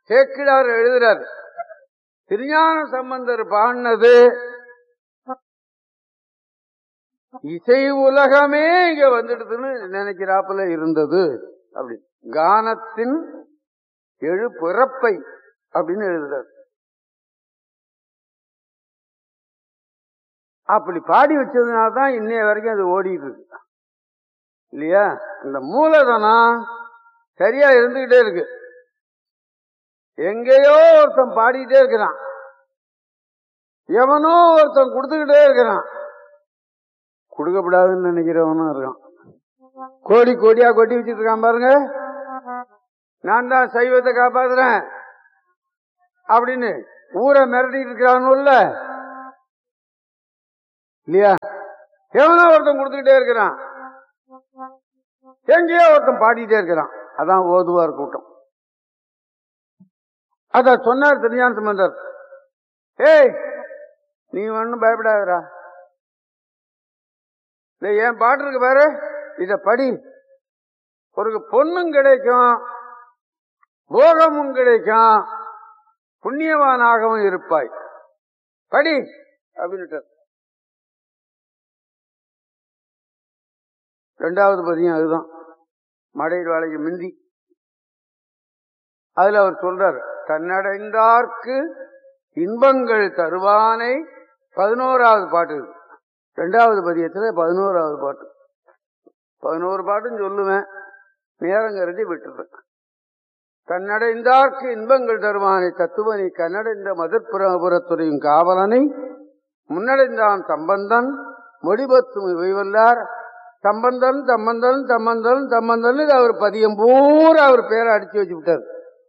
சேக்கிடார் எழுதுறாரு திருஞான சம்பந்தர் பாடினது இசை உலகமே இங்க வந்துடுதுன்னு நினைக்கிறாப்புல இருந்தது அப்படி கானத்தின் எழு பிறப்பை அப்படின்னு எழுதுறாரு அப்படி பாடி வச்சதுனால தான் இன்னைய வரைக்கும் அது ஓடிட்டு இருக்கு இல்லையா இந்த மூலதனம் சரியா இருந்துகிட்டே இருக்கு எங்கேயோ ஒருத்தன் பாடிட்டே இருக்கிறான் எவனோ ஒருத்தன் கொடுத்துக்கிட்டே இருக்கிறான் கொடுக்கப்படாதுன்னு நினைக்கிறவனும் இருக்கான் கோடி கோடியா கொட்டி வச்சிட்டு இருக்கான் பாருங்க நான் தான் சைவத்தை காப்பாத்துறேன் அப்படின்னு ஊரை மிரட்டிட்டு இருக்கிறானுல்ல இல்லையா எவனோ ஒருத்தன் கொடுத்துக்கிட்டே இருக்கிறான் எங்கேயோ ஒருத்தன் பாடிட்டே இருக்கிறான் அதான் ஓதுவார் கூட்டம் அத சொன்னார் திருஞான சம்பந்தர் ஏய் நீ ஒன்னும் பயப்படாதடா இந்த என் பாட்டு இருக்கு பாரு இத படி ஒரு பொண்ணும் கிடைக்கும் போகமும் கிடைக்கும் புண்ணியவானாகவும் இருப்பாய் படி அப்படின்ட்டு ரெண்டாவது பதியம் அதுதான் மடையில் வேலைக்கு மிந்தி அதுல அவர் சொல்றார் தன்னடைந்தார்க்கு இன்பங்கள் தருவானை பதினோராவது பாட்டு இது. ரெண்டாவது பதியத்துல பதினோராவது பாட்டு பதினோரு பாட்டுன்னு சொல்லுவேன் நேரம் கருதி விட்டுருவேன் தன்னடைந்தார்க்கு இன்பங்கள் தருவானை தத்துவனை கன்னடைந்த மதுர்புரபுரத்துறையும் காவலனை முன்னடைந்தான் சம்பந்தன் மொழிபத்தும் இவைவல்லார் சம்பந்தன் சம்பந்தன் சம்பந்தன் சம்பந்தன் இது அவர் பதியம் பூரா அவர் பேரை அடிச்சு வச்சு விட்டார்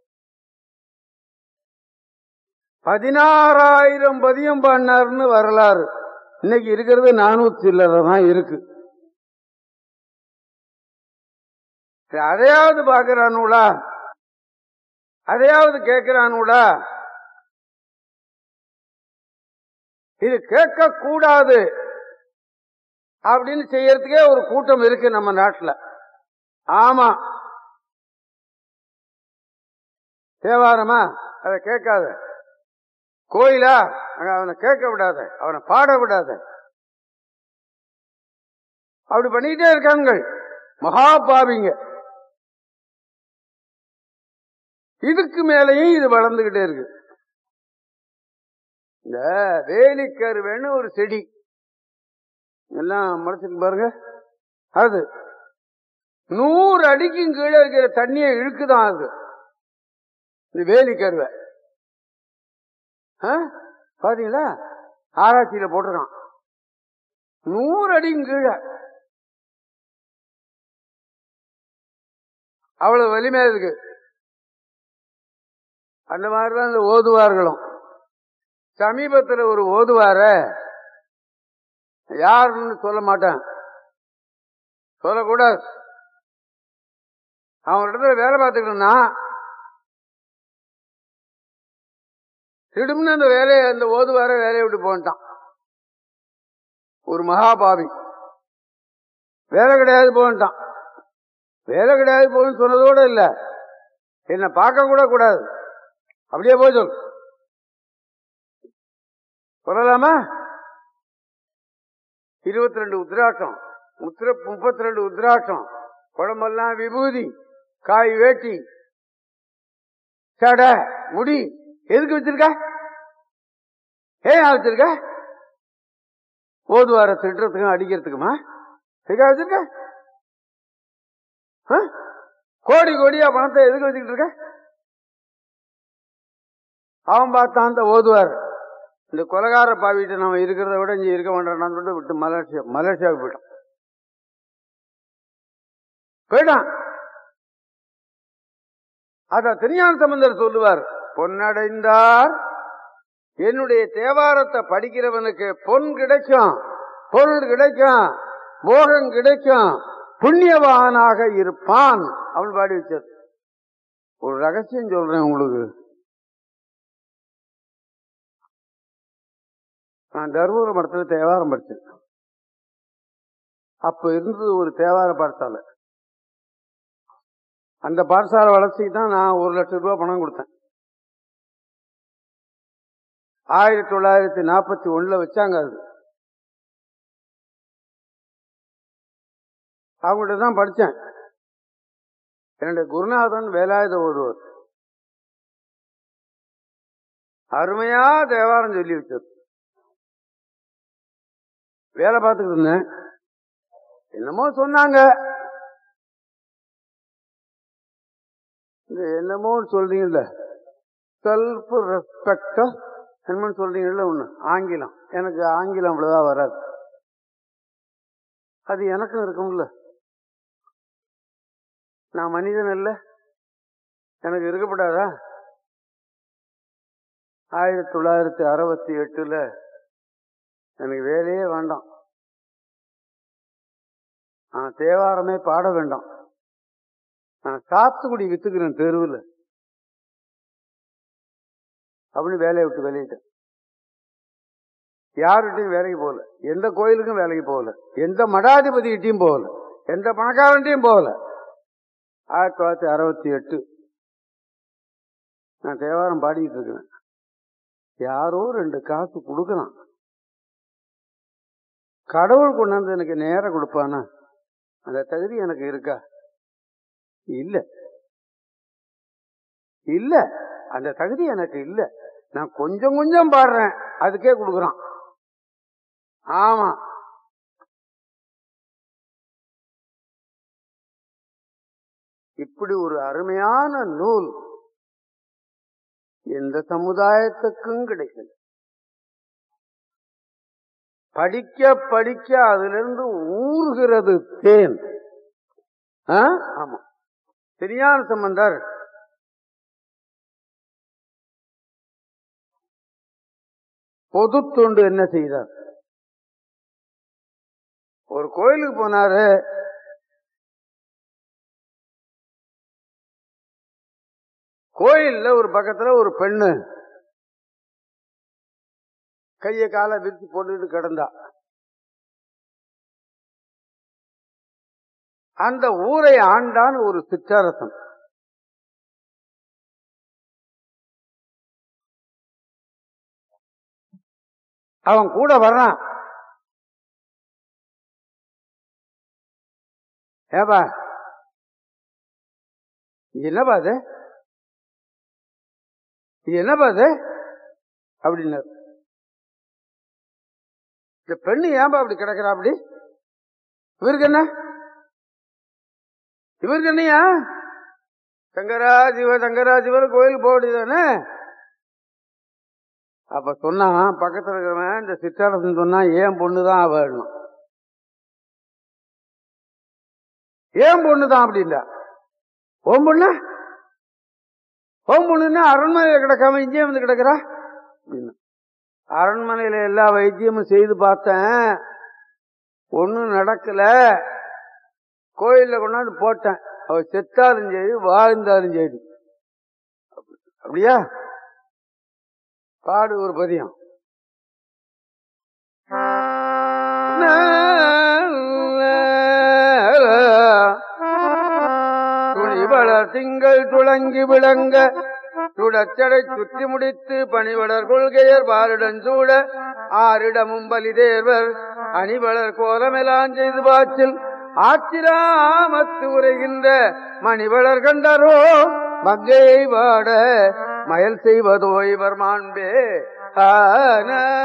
பதினாறாயிரம் பதியம் பாடினார்னு வரலாறு இன்னைக்கு இருக்கிறது நானூத்தி சில்லறை தான் இருக்கு சரி, அதையாவது பாக்குறானுடா அதையாவது கேட்கிறானுடா இது கேட்க கூடாது அப்படின்னு செய்யறதுக்கே ஒரு கூட்டம் இருக்கு நம்ம நாட்டுல ஆமா தேவாரமா அதை கேட்காத கோயிலா அங்க அவனை கேட்க விடாத அவனை பாட விடாத அப்படி பண்ணிட்டே இருக்காங்க மகா பாவிங்க இதுக்கு மேலேயும் இது வளர்ந்துகிட்டே இருக்கு இந்த வேலிக்கருவேன்னு ஒரு செடி எல்லாம் முறைச்சிட்டு பாருங்க அது நூறு அடிக்கும் கீழே இருக்கிற தண்ணியை இழுக்குதான் அது இந்த வேலிக்கருவை ஆ? பாத்தீங்களா ஆராய்ச்சியில போட்டிருக்கான் நூறு அடிக்கும் கீழே அவ்வளவு வலிமையா இருக்கு அந்த மாதிரிதான் இந்த ஓதுவார்களும் சமீபத்துல ஒரு ஓதுவார யாருன்னு சொல்ல மாட்டேன் சொல்லக்கூடாது அவன் இடத்துல வேலை பார்த்துக்கிட்டு இருந்தான் திடும்னு அந்த வேலையை அந்த ஓதுவார வேலையை விட்டு போன்ட்டான் ஒரு மகாபாவி வேலை கிடையாது போன்ட்டான் வேலை கிடையாது போன்னு சொன்னதோட இல்ல என்ன பார்க்க கூட கூடாது அப்படியே போய் சொல் சொல்லலாமா இருபத்தி ரெண்டு உத்ராட்சம் முத்திர முப்பத்தி ரெண்டு உத்ராட்சம் குழம்பெல்லாம் விபூதி காய் வேட்டி சடை முடி எதுக்கு வச்சிருக்க ஏன் வச்சிருக்க ஓதுவார திட்டுறதுக்கும் அடிக்கிறதுக்குமா எதுக்காக வச்சிருக்க ஆ? கோடி கோடியா பணத்தை எதுக்கு வச்சுக்கிட்டு இருக்க அவன் பார்த்தான் அந்த ஓதுவார் இந்த கொலகார பாவிட்டு நம்ம இருக்கிறத விட இங்க இருக்க வேண்டாம்னு சொல்லிட்டு விட்டு மலேசியா மலேசியாவுக்கு போயிட்டான் போயிட்டான் அத திருஞான சம்பந்தர் சொல்லுவார் பொன்னடைந்தார் என்னுடைய தேவாரத்தை படிக்கிறவனுக்கு பொன் கிடைக்கும் பொருள் கிடைக்கும் போகம் கிடைக்கும் புண்ணியவானாக இருப்பான் அவள் பாடி வச்சார் ஒரு ரகசியம் சொல்றேன் உங்களுக்கு நான் தர்மபுரம் மடத்துல தேவாரம் படிச்சேன் அப்ப இருந்தது ஒரு தேவார பாடசாலை அந்த பாடசாலை வளர்ச்சிக்கு தான் நான் ஒரு லட்சம் ரூபாய் பணம் கொடுத்தேன் ஆயிரத்தி தொள்ளாயிரத்தி நாற்பத்தி ஒண்ணுல வச்சாங்க அது அவங்கள்ட்ட தான் படிச்சேன் என்னுடைய குருநாதன் வேலாயுத ஒருவர் அருமையா தேவாரம் சொல்லி வச்சது வேலை பார்த்துக்கிட்டு இருந்தேன் என்னமோ சொன்னாங்க இந்த என்னமோ சொல்றீங்கல்ல செல்ஃப் ரெஸ்பெக்ட் என்னமோ சொல்றீங்கல்ல ஒண்ணு ஆங்கிலம் எனக்கு ஆங்கிலம் அவ்வளவுதான் வராது அது எனக்கும் இருக்கும்ல நான் மனிதன் இல்ல எனக்கு இருக்கப்படாதா ஆயிரத்தி தொள்ளாயிரத்தி அறுபத்தி எட்டுல எனக்கு வேலையே வேண்டாம் நான் தேவாரமே பாட வேண்டாம் நான் சாத்துக்குடி வித்துக்கிறேன் தெருவில் அப்படின்னு வேலையை விட்டு வெளியிட்டேன் யார்கிட்டையும் வேலைக்கு போகல எந்த கோயிலுக்கும் வேலைக்கு போகல எந்த மடாதிபதிகிட்டையும் போகல எந்த பணக்காரன்ட்டையும் போகல ஆயிரத்தி தொள்ளாயிரத்தி அறுபத்தி எட்டு நான் தேவாரம் பாடிக்கிட்டு இருக்கிறேன் யாரோ ரெண்டு காசு கொடுக்கலாம் கடவுள் கொண்டாந்து எனக்கு நேரம் கொடுப்பானா அந்த தகுதி எனக்கு இருக்கா இல்ல இல்ல அந்த தகுதி எனக்கு இல்ல நான் கொஞ்சம் கொஞ்சம் பாடுறேன் அதுக்கே கொடுக்குறான் ஆமா இப்படி ஒரு அருமையான நூல் எந்த சமுதாயத்துக்கும் கிடைக்கல படிக்க படிக்க அதிலிருந்து ஊறுகிறது தேன் ஆ? ஆமா சரியான சம்பந்தர் பொது தொண்டு என்ன செய்தார் ஒரு கோயிலுக்கு போனாரு கோயில்ல ஒரு பக்கத்துல ஒரு பெண்ணு கைய காலை விரிச்சு போட்டுட்டு கிடந்தா அந்த ஊரை ஆண்டான் ஒரு சிற்றரசன் அவன் கூட வர்றான் ஏப்பா இது என்னப்பா அது இது என்னப்பா அது அப்படின்னாரு இந்த பெண்ணு ஏன்பா அப்படி கிடக்குறா அப்படி இவருக்கு என்ன இவருக்கு என்னையா சங்கரா சிவ சங்கரா சிவன் கோயில் போடுதானே அப்ப சொன்னான் பக்கத்துல இருக்கிறவன் இந்த சிற்றாரசன் சொன்னா ஏன் பொண்ணுதான் வேணும் ஏன் பொண்ணுதான் அப்படின்னா ஓம் பொண்ணு ஓம் பொண்ணுன்னா அரண்மனையில கிடக்காம இங்கே வந்து கிடக்குறா அப்படின்னா அரண்மனையில எல்லா வைத்தியமும் செய்து பார்த்தேன் ஒன்னும் நடக்கல கோயில்ல கொண்டாந்து போட்டேன் அவ செத்தாலும் சரி வாழ்ந்தாலும் சரி அப்படியா பாடு ஒரு பதியம் துணிவளர் திங்கள் துளங்கி விளங்க சுடச்சடை சுற்றி முடித்து பணிவளர் கொள்கையர் பாருடன் சூட ஆரிடமும் பலி தேர்வர் அணிவளர் கோலமெல்லாம் செய்து பாச்சில் ஆச்சிராமத்து உரைகின்ற மணிவளர் கண்டரோ மங்கையை வாட மயல் செய்வதோ இவர் மாண்பே ஆன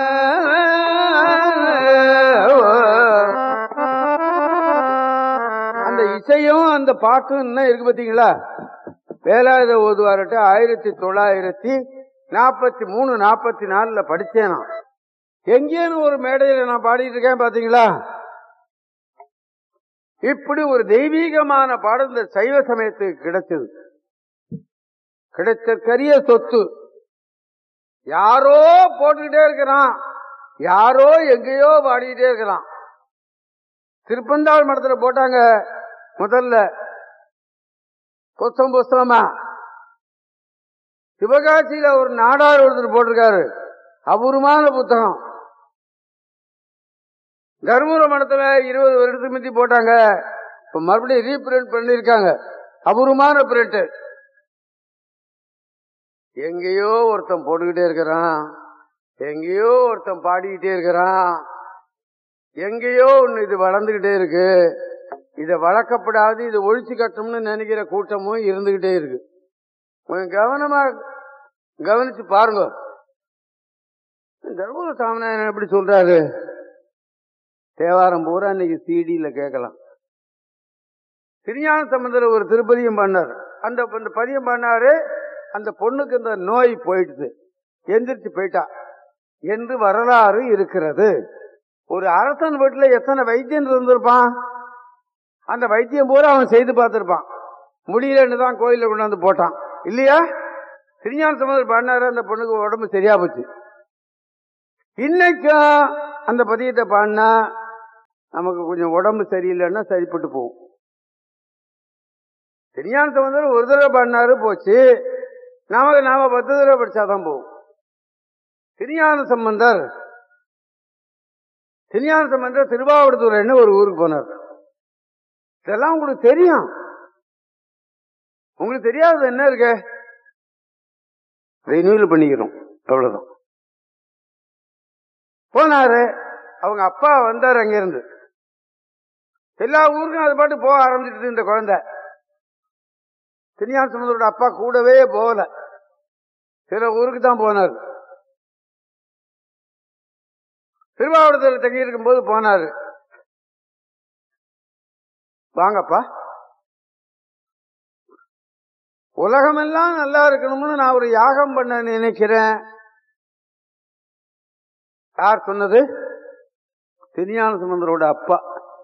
அந்த இசையும் அந்த பாட்டும் என்ன இருக்கு பாத்தீங்களா வேலாயுத ஓதுவார்கிட்ட ஆயிரத்தி தொள்ளாயிரத்தி நாற்பத்தி மூணு நாற்பத்தி நாலுல படிச்சேன் நான் எங்கேன்னு ஒரு மேடையில நான் பாடிட்டு இருக்கேன் பாத்தீங்களா இப்படி ஒரு தெய்வீகமான பாடம் இந்த சைவ சமயத்துக்கு கிடைச்சது கிடைச்ச கரிய சொத்து யாரோ போட்டுக்கிட்டே இருக்கிறான் யாரோ எங்கேயோ பாடிக்கிட்டே இருக்கிறான் திருப்பந்தாள் மடத்துல போட்டாங்க முதல்ல புஸ்தகம் புஸ்தகமா சிவகாசியில ஒரு நாடார் ஒருத்தர் போட்டிருக்காரு அபூர்வமான புத்தகம் தர்மபுர மடத்துல இருபது வருடத்துக்கு முந்தி போட்டாங்க இப்ப மறுபடியும் ரீபிரிண்ட் பண்ணிருக்காங்க அபூர்வமான பிரிண்ட் எங்கேயோ ஒருத்தன் போட்டுக்கிட்டே இருக்கிறான் எங்கேயோ ஒருத்தன் பாடிக்கிட்டே இருக்கிறான் எங்கேயோ ஒண்ணு இது வளர்ந்துகிட்டே இருக்கு இதை வளர்க்கப்படாது இதை ஒழிச்சு கட்டணும்னு நினைக்கிற கூட்டமும் இருந்துகிட்டே இருக்கு கொஞ்சம் கவனமா கவனிச்சு பாருங்க தர்மபுர சாமிநாயன் எப்படி சொல்றாரு தேவாரம் பூரா இன்னைக்கு சிடியில கேட்கலாம் திருஞான சம்பந்தர் ஒரு திருப்பதியும் பண்ணார் அந்த அந்த பதியம் பண்ணாரு அந்த பொண்ணுக்கு இந்த நோய் போயிடுது எந்திரிச்சு போயிட்டா என்று வரலாறு இருக்கிறது ஒரு அரசன் வீட்டுல எத்தனை வைத்தியன் இருந்திருப்பான் அந்த வைத்தியம் பூரா அவன் செய்து பார்த்திருப்பான் முடியலன்னு தான் கோயில கொண்டாந்து போட்டான் இல்லையா திருஞான சம்பந்தர் பண்ணாரு அந்த பொண்ணுக்கு உடம்பு சரியா போச்சு இன்னைக்கும் அந்த பதியத்தை பாடினா நமக்கு கொஞ்சம் உடம்பு சரியில்லைன்னா சரிப்பட்டு போகும் திருஞான சம்பந்தர் ஒரு தடவை பாடினாரு போச்சு நமக்கு நாம பத்து தடவை படிச்சாதான் போகும் திருஞான சம்பந்தர் திருஞான சம்பந்தர் திருவாவடுதுறைன்னு ஒரு ஊருக்கு போனார் இதெல்லாம் உங்களுக்கு தெரியும் உங்களுக்கு தெரியாதது என்ன இருக்கு ரினியூவல் பண்ணிக்கிறோம் அவ்வளவுதான் போனாரு அவங்க அப்பா வந்தாரு அங்கிருந்து எல்லா ஊருக்கும் அது பாட்டு போக ஆரம்பிச்சிட்டு இந்த குழந்தை திருஞான சம்பந்தரோட அப்பா கூடவே போகல சில ஊருக்கு தான் போனார் திருவாவூரத்தில் தங்கி இருக்கும்போது போனாரு வாங்கப்பா உலகமெல்லாம் நல்லா இருக்கணும்னு நான் ஒரு யாகம் பண்ண நினைக்கிறேன் யார் சொன்னது திருஞான சம்பந்தரோட அப்பா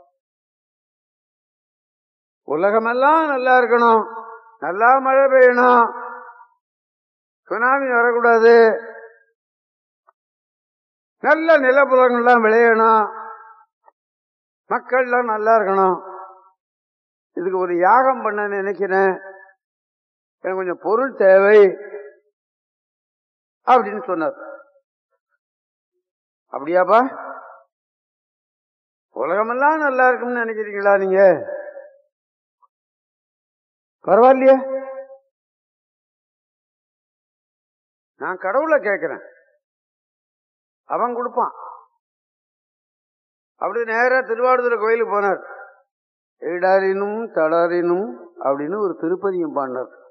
உலகமெல்லாம் நல்லா இருக்கணும் நல்லா மழை பெய்யணும் சுனாமி வரக்கூடாது நல்ல நிலப்புலங்கள்லாம் விளையணும் மக்கள்லாம் நல்லா இருக்கணும் இதுக்கு ஒரு யாகம் பண்ண நினைக்கிறேன் எனக்கு கொஞ்சம் பொருள் தேவை அப்படின்னு சொன்னார் அப்படியாப்பா உலகமெல்லாம் நல்லா இருக்கும்னு நினைக்கிறீங்களா நீங்க பரவாயில்லையே நான் கடவுளை கேட்கிறேன் அவன் கொடுப்பான் அப்படி நேரா திருவாடுதுறை கோயிலுக்கு போனார் இடரினும் தளரினும் அப்படின்னு ஒரு திருப்பதியும் பாடினார்